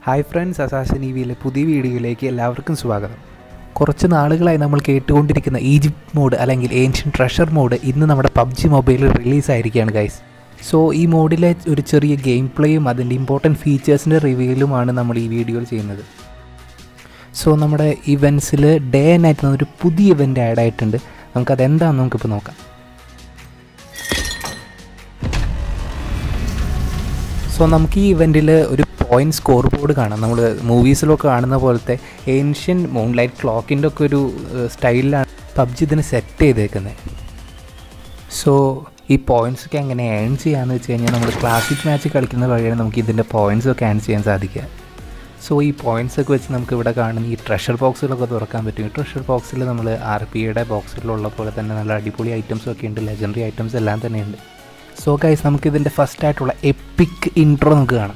Hi friends assassin E വിയിലെ പുതിയ വീഡിയോയിലേക്ക് എല്ലാവർക്കും സ്വാഗതം കുറച്ച് നാളുകളായി നമ്മൾ കേട്ടുകൊണ്ടിരിക്കുന്ന ഈജിപ്റ്റ് മോഡ് അല്ലെങ്കിൽ ഏൻഷ്യൻ ട്രഷർ മോഡ് ഇന്ന് നമ്മുടെ പബ്ജി മൊബൈലിൽ റിലീസായിരിക്കുകയാണ് ഗൈസ് സോ ഈ മോഡിലെ ഒരു ചെറിയ ഗെയിം പ്ലേയും അതിൻ്റെ ഇമ്പോർട്ടൻറ്റ് ഫീച്ചേഴ്സിൻ്റെ റിവ്യൂലുമാണ് നമ്മൾ ഈ വീഡിയോയിൽ ചെയ്യുന്നത് സോ നമ്മുടെ ഇവൻസിൽ ഡേ ആൻഡ് നൈറ്റ് എന്നൊരു പുതിയ ഇവൻ്റ് ആഡ് ആയിട്ടുണ്ട് നമുക്കത് എന്താണെന്ന് നമുക്കിപ്പോൾ നോക്കാം സോ നമുക്ക് ഈ ഇവൻറ്റിൽ ഒരു പോയിന്റ് സ്കോർ ബോർഡ് കാണാം നമ്മൾ മൂവീസിലൊക്കെ കാണുന്ന പോലത്തെ ഏൻഷ്യൻ മൂൺലൈറ്റ് ക്ലോക്കിൻ്റെ ഒക്കെ ഒരു സ്റ്റൈലിലാണ് പബ്ജി ഇതിന് സെറ്റ് ചെയ്തേക്കുന്നത് സോ ഈ പോയിൻറ്റ്സ് ഒക്കെ എങ്ങനെ ഏൺ ചെയ്യാമെന്ന് വെച്ച് കഴിഞ്ഞാൽ നമ്മൾ ക്ലാസിക് മാച്ച് കളിക്കുന്ന വഴിയാണ് നമുക്ക് ഇതിൻ്റെ പോയിൻറ്റ്സ് ഒക്കെ ഏൺ ചെയ്യാൻ സാധിക്കുക സോ ഈ പോയിൻറ്റ്സ് ഒക്കെ വെച്ച് നമുക്ക് ഇവിടെ കാണുന്ന ഈ ട്രഷർ ബോക്സുകളൊക്കെ തുറക്കാൻ പറ്റും ഈ ട്രഷർ ബോക്സിൽ നമ്മൾ ആർ പിയുടെ ബോക്സിലുള്ള പോലെ തന്നെ നല്ല അടിപൊളി ഐറ്റംസ് ഒക്കെ ഉണ്ട് ലെജൻഡറി ഐറ്റംസ് എല്ലാം തന്നെ ഉണ്ട് സോ ഗൈസ് നമുക്ക് ഇതിൻ്റെ ഫസ്റ്റ് ആയിട്ടുള്ള എപ്പിക് ഇൻട്രോ നമുക്ക് കാണാം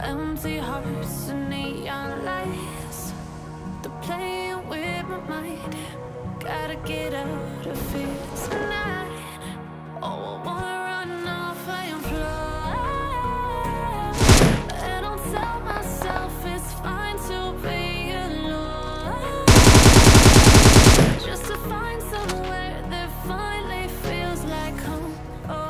Empty hearts and neon lights. They're playing with my mind. Gotta get out of here tonight. Oh, I wanna run off and fly. And I'll tell myself it's fine to be alone. Just to find somewhere that finally feels like home. Oh.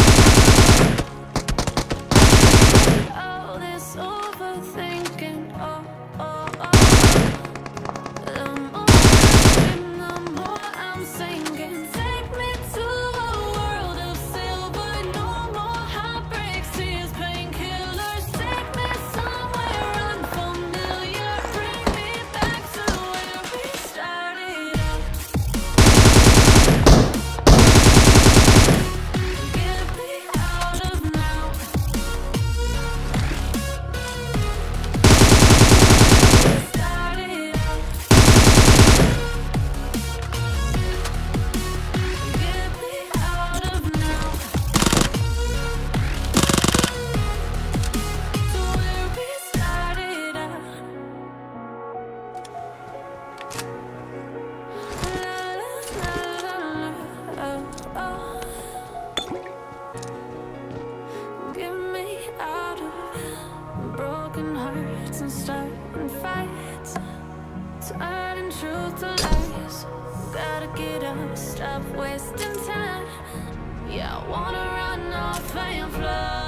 All this overthinking, oh, oh, oh. The more I dream, the more I'm sinking. Take me to a world of silver, no more heartbreaks, tears, painkillers. Take me somewhere unfamiliar, bring me back to where we started out. Get me out of now. Started out. Get me out of now. To where we started out. La la la la. Oh, oh. Get me out of broken hearts and starting fights. Turning truth to lies. Gotta get up, stop wasting time. Yeah, I wanna run off and fly.